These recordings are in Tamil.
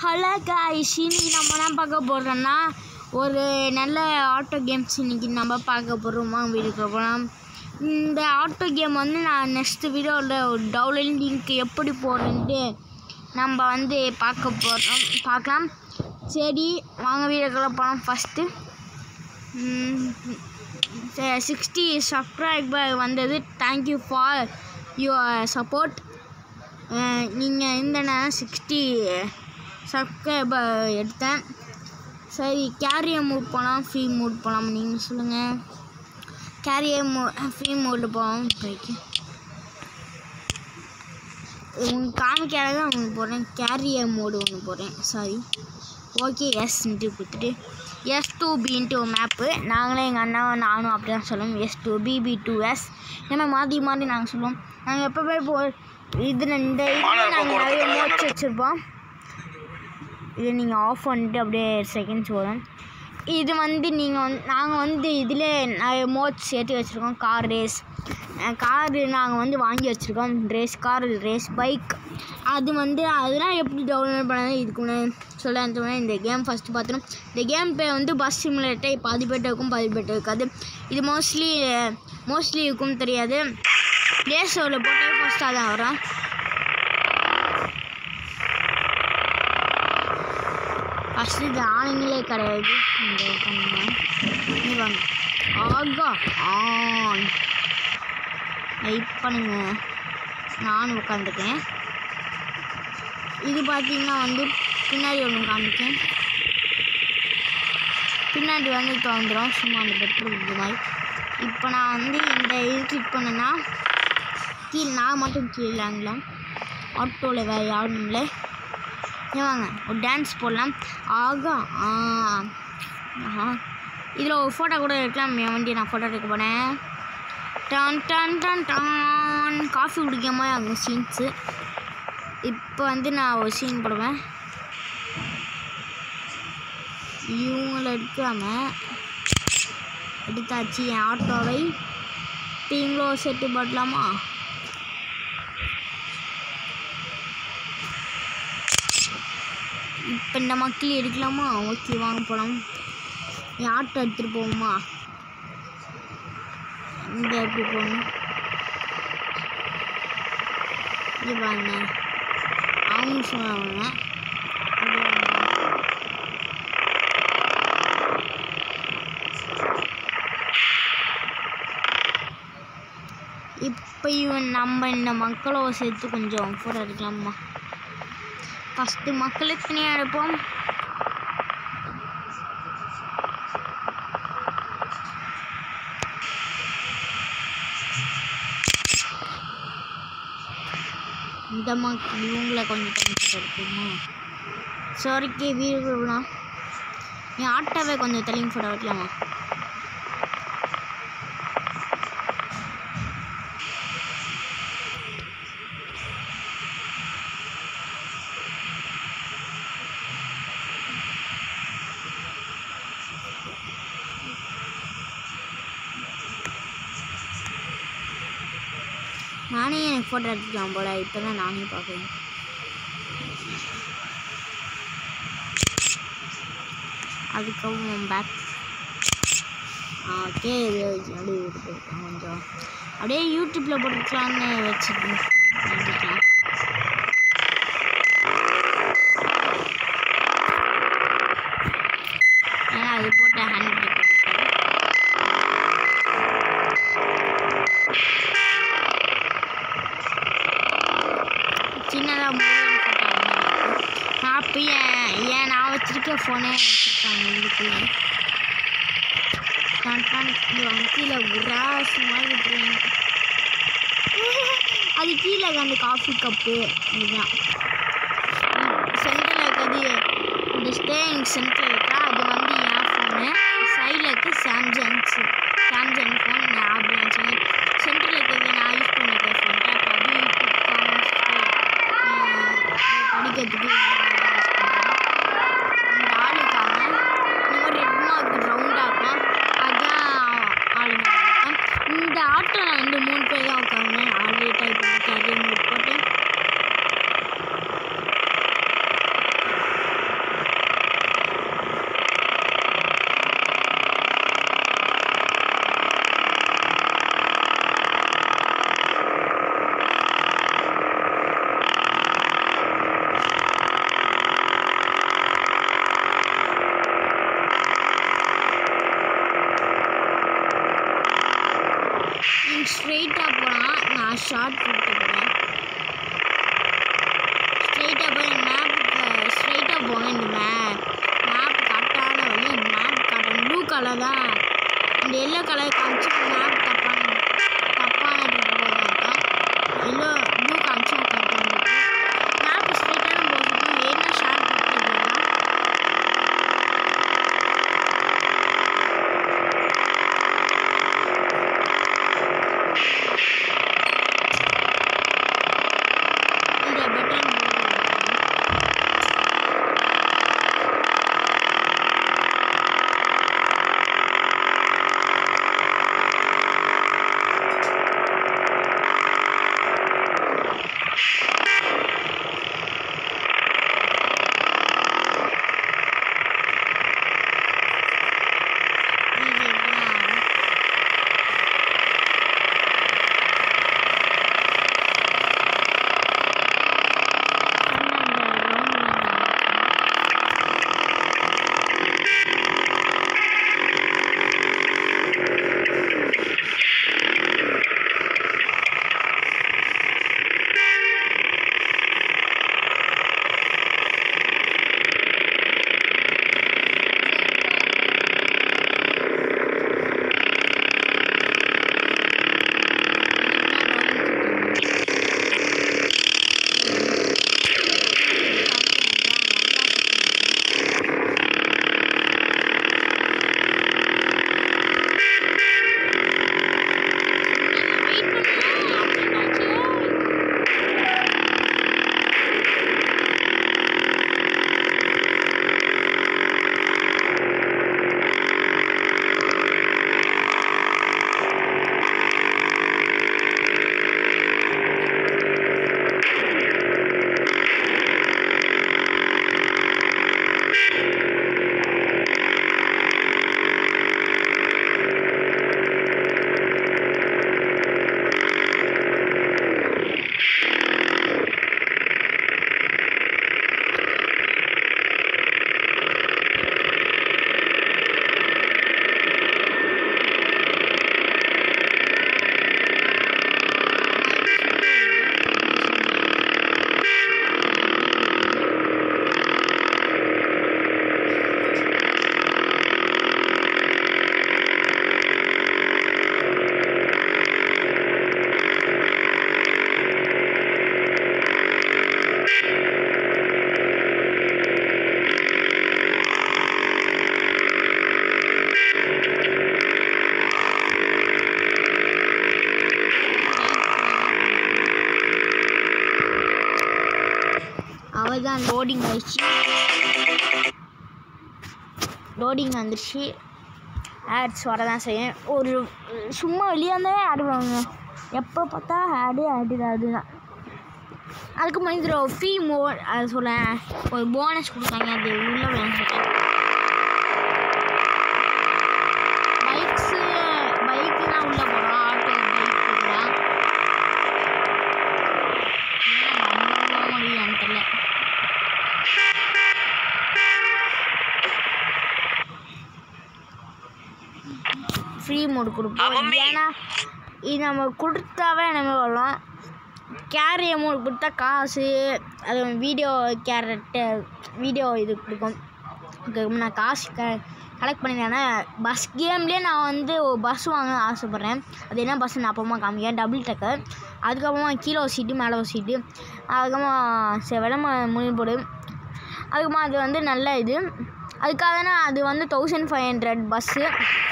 ஹலோ காய்ஸ் இன்னைக்கு நம்ம என்ன பார்க்க போகிறோம்னா ஒரு நல்ல ஆட்டோ கேம்ஸ் இன்னைக்கு நம்ம பார்க்க போகிறோமா வீடியோக்கு போகலாம் இந்த ஆட்டோ கேம் வந்து நான் நெக்ஸ்ட் வீடியோவில் ஒரு டவுன்லோட் லிங்க் எப்படி போடுறேன்ட்டு நம்ம வந்து பார்க்க போகிறோம் பார்க்கலாம் சரி வாங்க வீடியோக்குள்ள போகலாம் ஃபஸ்ட்டு சிக்ஸ்டி சப்ஸ்கிரைபர் வந்தது தேங்க்யூ ஃபார் யுவர் சப்போர்ட் நீங்கள் இந்த நேரம் சிக்ஸ்டி சப்ஸ்கிரைபர் எடுத்தேன் சரி கேரியர் மூட் போகலாம் ஃப்ரீ மூட் போகலாம் நீங்கள் சொல்லுங்கள் கேரியர் மூ ஃப்ரீ மூடு போகலாம் இப்போதைக்கு உங்களுக்கு காமிக்காத தான் ஒன்று போடுறேன் கேரியர் மோடு ஒன்று போடுறேன் சாரி ஓகே எஸ்ன்ட்டு கொடுத்துட்டு எஸ் டூ பின்ட்டு ஒரு மேப்பு நாங்களே எங்கள் அண்ணாவும் நானும் அப்படி தான் சொல்லுவோம் S to BP to S இந்த மாதிரி மாற்றி மாற்றி நாங்கள் சொல்லுவோம் நாங்கள் எப்போவே போ இதில் இந்த இதில் நாங்கள் நிறைய மோட்ஸ் வச்சுருப்போம் இது நீங்கள் ஆஃப் பண்ணிட்டு அப்படியே செகண்ட்ஸ் வரும் இது வந்து நீங்கள் வந்து நாங்கள் வந்து இதில் நிறைய மோட்ஸ் சேர்த்து வச்சுருக்கோம் கார் ரேஸ் காரு நாங்கள் வந்து வாங்கி வச்சுருக்கோம் ரேஸ் கார் ரேஸ் பைக் அது வந்து அதெல்லாம் எப்படி டவுன்லோட் பண்ணது இதுக்கு முன்னாடி சொல்ல சொன்னேன் இந்த கேம் ஃபஸ்ட்டு பார்த்துரும் இந்த கேம் பேர் வந்து பஸ் சிமுலேட்டர் பாதி பேர்ட்ட இருக்கும் பாதி பேர்ட்ட இருக்காது இது மோஸ்ட்லி மோஸ்ட்லி இருக்கும் தெரியாது ப்ளே ஸ்டோரில் போட்டால் ஃபஸ்ட்டாக தான் வரும் ஃபஸ்ட்டு இது ஆளுங்களே கிடையாது இந்த பண்ணுங்க இது வாங்க ஆகா ஆன் வெயிட் பண்ணுங்க நானும் உட்காந்துருக்கேன் இது பார்த்தீங்கன்னா வந்து பின்னாடி ஒன்று காமிக்கேன் பின்னாடி வந்து இப்போ வந்துடும் சும்மா அந்த பெட்ரோல் இது மாதிரி இப்போ நான் வந்து இந்த இது கிளிக் பண்ணேன்னா கீழே நான் மட்டும் கீழே ஆங்கலாம் ஆட்டோவில் வேறு யாரும் இல்லை ஏன் வாங்க ஒரு டான்ஸ் போடலாம் ஆகா ஆ ஆஹா இதில் ஒரு ஃபோட்டோ கூட எடுக்கலாம் என் வண்டியை நான் ஃபோட்டோ எடுக்க போனேன் டான் டான் டான் டான் காஃபி குடிக்காம அங்கே சீன்ஸு இப்போ வந்து நான் ஒரு சீன் போடுவேன் இவங்கள எடுக்காம எடுத்தாச்சு என் ஆட்டோவை டீங்களோ செட்டு போடலாமா இப்போ இந்த மக்கள் எடுக்கலாமா ஓகே வாங்க போகலாம் என் ஆட்டோ எடுத்துகிட்டு போவோமா இங்கே எப்படி போகணும் இது பாருங்க அவங்க சொன்னாங்க இப்போ இவன் நம்ம இந்த மக்களோட சேர்த்து கொஞ்சம் ஃபோட்டோ எடுக்கலாமா ஃபஸ்ட்டு மக்களுக்கு தனியாக எடுப்போம் இந்த மக்கள் இவங்களை கொஞ்சம் தனி ஃபோட்டோ எடுப்போமா சாரிக்கு வீடுனா என் ஆட்டோவை கொஞ்சம் தள்ளி ஃபோட்டோ வைக்கலாமா நானே எனக்கு ஃபோட்டோ எடுத்துக்கலாம் போல இப்போ தான் நானே பார்க்குறேன் அதுக்கப்புறம் பேக் ஓகே இது அப்படியே போட்டுருக்கேன் கொஞ்சம் அப்படியே யூடியூப்பில் போட்டுக்கலான்னு வச்சுருக்கேன் நினைக்கிறேன் ஏன்னா அது போட்ட ஹேண்ட் போட்டுருக்கேன் சின்னதாக மூணு நான் அப்போ ஏன் ஏன் நான் வச்சுருக்க ஃபோனே வச்சுருக்காங்க இதுக்குள்ளே டான் டான் இது வந்து கீழே உராசு மாதிரி விட்டுருவாங்க அது கீழே அந்த காஃபி கப்பு இதுதான் சென்டரில் இருக்கிறது இந்த ஸ்டேயிங் சென்டரில் இருக்கா அது வந்து என் ஃபோனு சைடில் இருக்கு சாம்சங்ஸ் சாம்சங் ஃபோன் நான் அப்படி நினச்சேன் சென்டரில் இருக்கிறது நான் யூஸ் பண்ணிக்கிறேன் ஃபோன் அப்போ அது படிக்கிறதுக்கு அந்த ஆள் இருக்காங்க இந்த மாதிரி ரெட் மார்க் ரவுண்டாக இருக்கும் அதுதான் ஆளுங்க இருக்காங்க. இந்த ஆட்டோவில் வந்து மூணு பேர் தான் உட்காந்து ஆல்ரெடி டைப் பண்ணி கேரியர் போட்டு ஷார்ட் கொடுத்து போகிறேன் ஸ்ட்ரைட்டாக போய் மேப்புக்கு ஸ்ட்ரைட்டாக போங்க இந்த மே மேப் கரெக்டான வழி மேப் காட்டும் ப்ளூ கலர் தான் இந்த எல்லோ கலர் காமிச்சு மேப் தப்பான தப்பானது போகிறோம் எல்லோ ப்ளூ காமிச்சு கரெக்டாக வந்துருக்கு மேப் ஸ்ட்ரைட்டான போகிறதுக்கு வேணும் ஷார்ட் கொடுத்து போகலாம் இந்த பட்டன் அவள் தான் லோடிங் ஆயிடுச்சு லோடிங் வந்துடுச்சு ஆட்ஸ் வரதான் செய்யும் ஒரு சும்மா வெளியே இருந்தாலே ஆடு வாங்க எப்போ பார்த்தா ஆடு ஆடு அதுதான் அதுக்கு மாதிரி ஃபீ மோ அது சொல்ல ஒரு போனஸ் கொடுத்தாங்க அது உள்ள வேணும் சொல்கிறேன் பைக்ஸு பைக்குலாம் உள்ளே போகிறோம் ஆட்டோ பைக்குலாம் நம்ம போக முடியும் தெரியல ஃப்ரீ மோடு கொடுப்போம் ஏன்னா இது நம்ம கொடுத்தாவே நம்ம வரலாம் கேரி அமௌண்ட் கொடுத்தா காசு அது வீடியோ கேரட்டு வீடியோ இது கொடுக்கும் Okay, நான் காசு க கலெக்ட் பண்ணியிருந்தேன்னா பஸ் கேம்லேயே நான் வந்து ஒரு பஸ் வாங்க ஆசைப்பட்றேன் அது என்ன பஸ் நான் அப்புறமா காமிக்கிறேன் டபுள் டக்கர் அதுக்கப்புறமா கீழே ஒரு சீட்டு மேலே ஒரு சீட்டு அதுக்கப்புறமா சரி விளம்ப முடிவு போடு அதுக்கப்புறமா அது வந்து நல்ல இது அதுக்காக தானே அது வந்து தௌசண்ட் ஃபைவ் ஹண்ட்ரட் பஸ்ஸு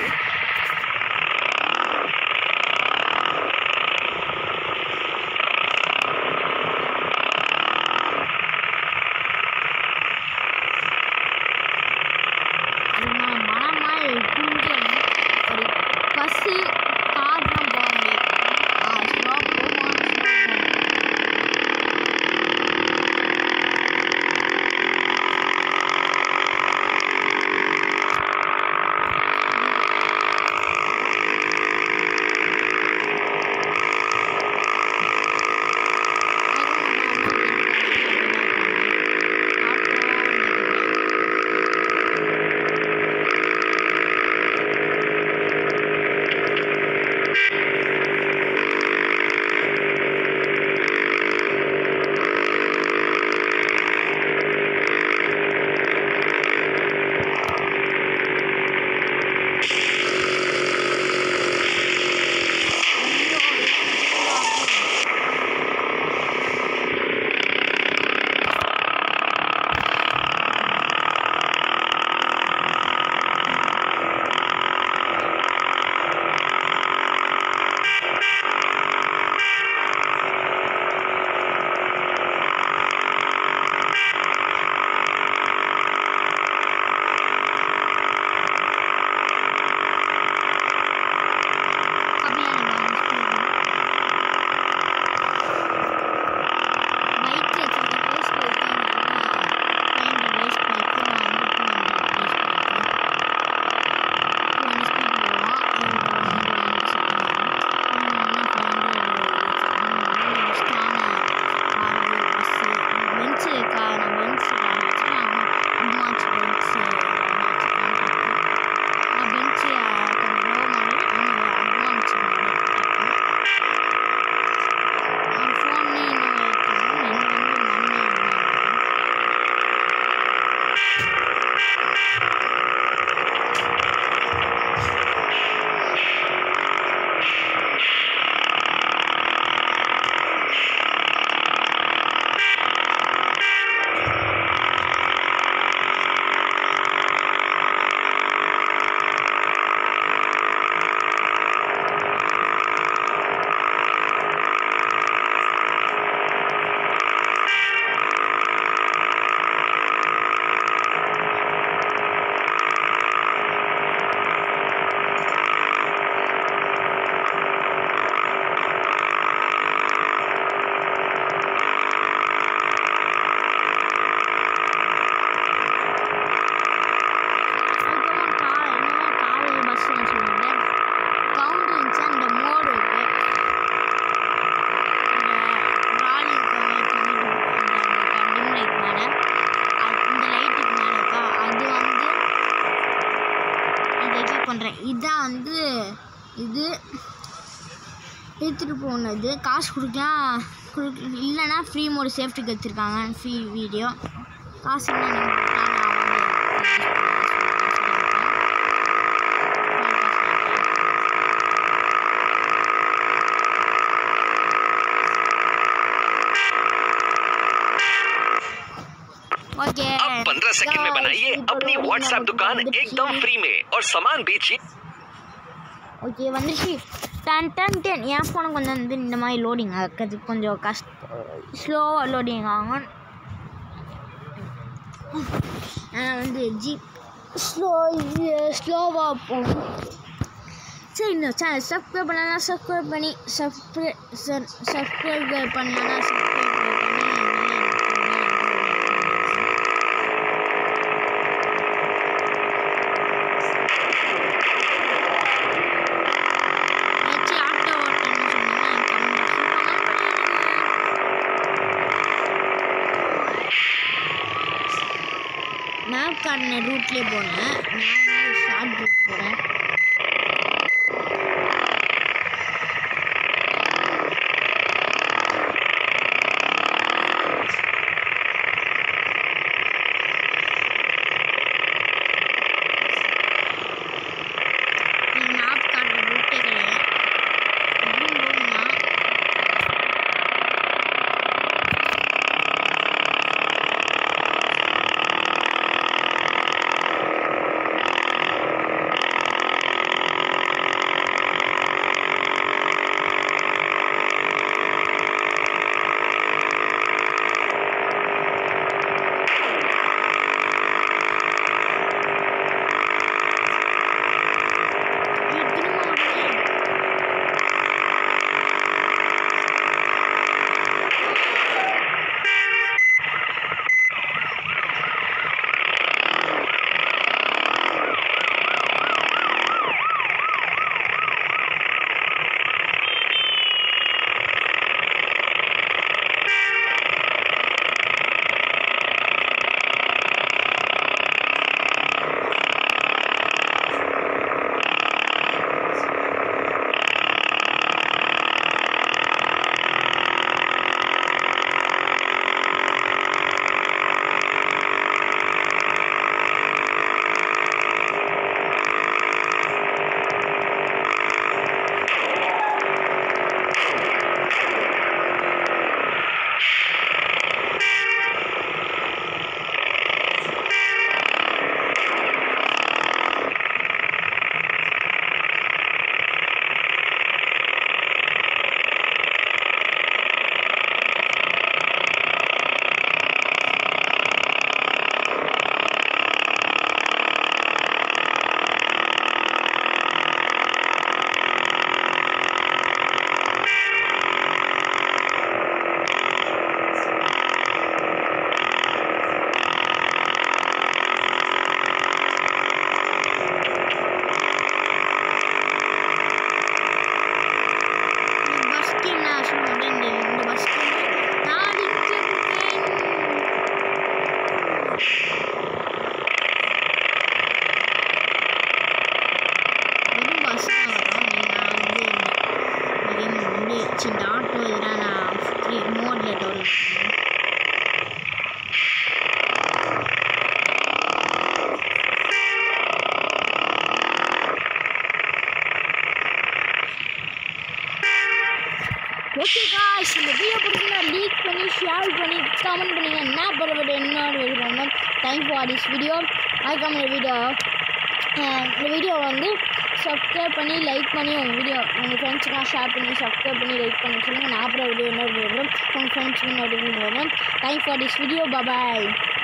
அதுக்கு மனமாக குஞ்சு ஒரு பஸ்ஸு கார்லாம் போக முடியாது ஆ ஸ்லோ போகும் அதுக்கப்புறம் கார் என்னமோ கார் பஸ் சொல்லுவாங்க கவுண்ட் இருந்துச்சு அந்த மோடு இருக்கு இந்த ராலி இருக்க டிம் லைட் மேலே இந்த லைட்டுக்கு மேலே இருக்கா அது வந்து இதை கிளிக் பண்ணுறேன் இதான் வந்து இது எடுத்துகிட்டு போனது காசு கொடுக்கலாம் கொடுக்க இல்லைன்னா ஃப்ரீ மோடு சேஃப்டிக்கு வச்சுருக்காங்க ஃப்ரீ வீடியோ காசு இல்லை நீங்கள் கொடுத்தா நான் வந்து ओके अब 15 सेकंड में बनाइए अपनी व्हाट्सएप दुकान एकदम फ्री में और सामान बेचिए ஓகே வந்துருச்சு டன் டன் டென் என் ஃபோனுக்கு கொஞ்சம் வந்து இந்த மாதிரி லோடிங் ஆகுது கொஞ்சம் கஷ்ட ஸ்லோவாக லோடிங் ஆகும் நான் வந்து ஜீப் ஸ்லோ ஸ்லோவாக போகும் சரி இந்த சேனல் சப்ஸ்கிரைப் பண்ணலாம் சப்ஸ்கிரைப் பண்ணி சப்ஸ்கிரை சப்ஸ்கிரைப் பண்ணலாம் சப்ஸ்கிரைப் பண்ணி ஏதாச்சும் ஆட்டோ ஓட்டணும்னு சொன்னீங்கன்னா எனக்கு comment box ல comment பண்ணுங்க. மேப் காட்டின ரூட்லேயே போனேன் நான் வந்து ஷார்ட் ரூட் போகிறேன் இது மேப் காட்டுற ரூட்டே கிடையாது எப்படியும் போகணும்னா இது திரும்ப வருது. இந்த பஸ்க்கு என்ன சொல்லுவாங்க இந்த இந்த பஸ்க்கு நான் லிங்க் இருக்கேன் வெறும் பஸ் தான் வரும் நான் வந்து இந்த கேம் வந்து சி, இந்த ஆட்டோ இதெல்லாம் நான் ஃப்ரீ மோடில் டவுன்லோட் பண்ணேன் ஷேர் பண்ணி கமெண்ட் பண்ணுங்க நான் போகிற வீடியோ இன்னொரு வீடியோ பண்ணணும் தேங்க் ஃபார் திஸ் வீடியோ அதுக்கான வீடியோ இந்த வீடியோ வந்து சப்ஸ்கிரைப் பண்ணி லைக் பண்ணி உங்கள் வீடியோ உங்கள் ஃப்ரெண்ட்ஸுக்கெலாம் ஷேர் பண்ணி சப்ஸ்கிரைப் பண்ணி லைக் பண்ணி சொல்லுங்கள் நான் அப்புறம் வீடியோ இன்னொரு வீடியோ வரும் உங்கள் ஃப்ரெண்ட்ஸுக்கு இன்னொரு வீடியோ வரும் thank for this video bye